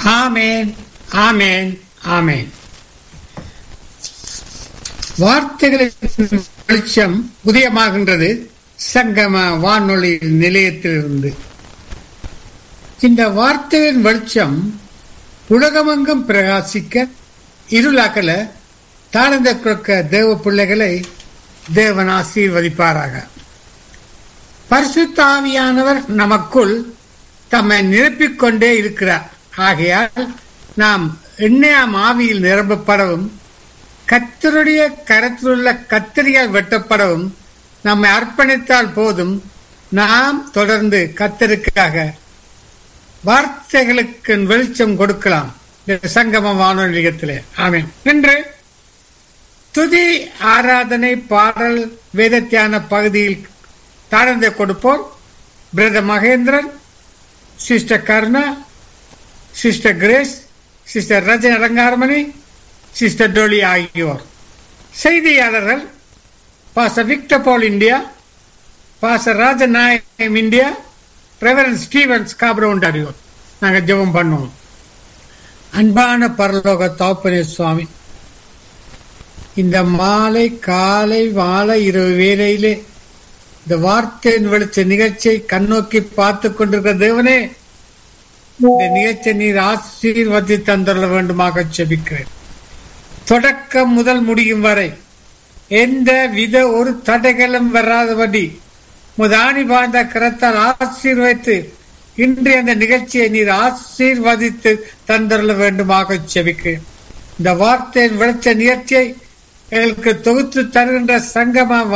ஆமேன் ஆமேன் ஆமேன் வார்த்தைகளின் வெளிச்சம் உதயமாகின்றது சங்கம வானொலி நிலையத்திலிருந்து இந்த வார்த்தையின் வெளிச்சம் உலகமெங்கும் பிரகாசிக்க இருளாக்கல தாழ்ந்த கொடுக்க தேவ பிள்ளைகளை தேவன் ஆசீர்வதிப்பாராக பரிசுத்த ஆவியானவர் நமக்குள் தம்மை நிரப்பிக் கொண்டே இருக்கிறார் ஆகையால் நாம் எண்ணெயாம் ஆவியில் நிரம்பப்படவும் கத்தருடைய கரத்திலுள்ள கத்தரியால் வெட்டப்படவும் நம்மை அர்ப்பணித்தால் போதும் நாம் தொடர்ந்து கத்தருக்காக வார்த்தைகளுக்கு வெளிச்சம் கொடுக்கலாம் இந்த சங்கம வானொலி நிலையத்திலே ஆமேன் இன்று துதி ஆராதனை பாடல் வேதத்தியான பகுதியில் தாழ்ந்த கொடுப்போர் brother Mahendran sister Karuna sister Grace sister Rajan Alangaramani sister Dolly ஆகியோர் செய்தியாளர்கள் பாச விக்டர் பால் இந்தியா பாச ராஜநாயகம் இந்தியா ரெவரன் ஸ்டீவன்ஸ் காப்ரவுண்ட் ஆகியோர் நாங்கள் ஜெபம் பண்ணுவோம் அன்பான பரலோக தாப்பனே சுவாமி இந்த மாலை காலை மாலை இரவு வேலையிலே இந்த வார்த்தையின் வெளிச்ச நிகழ்ச்சியை கண்ணோக்கி பார்த்து கொண்டிருக்கிற தேவனே இந்த நிகழ்ச்சியை நீர் ஆசீர்வதி தந்துள்ள வேண்டுமாக செபிக்கிறேன் தொடக்கம் முதல் முடியும் வரை எந்த வித ஒரு தடைகளும் வராதபடி முதானி பாய்ந்த கரத்தால் ஆசீர்வதித்து இன்றைய அந்த நிகழ்ச்சியை நீர் ஆசீர்வதித்து தந்துள்ள வேண்டுமாக செபிக்கிறேன் இந்த வார்த்தையின் வெளிச்ச நிகழ்ச்சியை எங்களுக்கு தொகுத்து தருகின்ற சங்கமா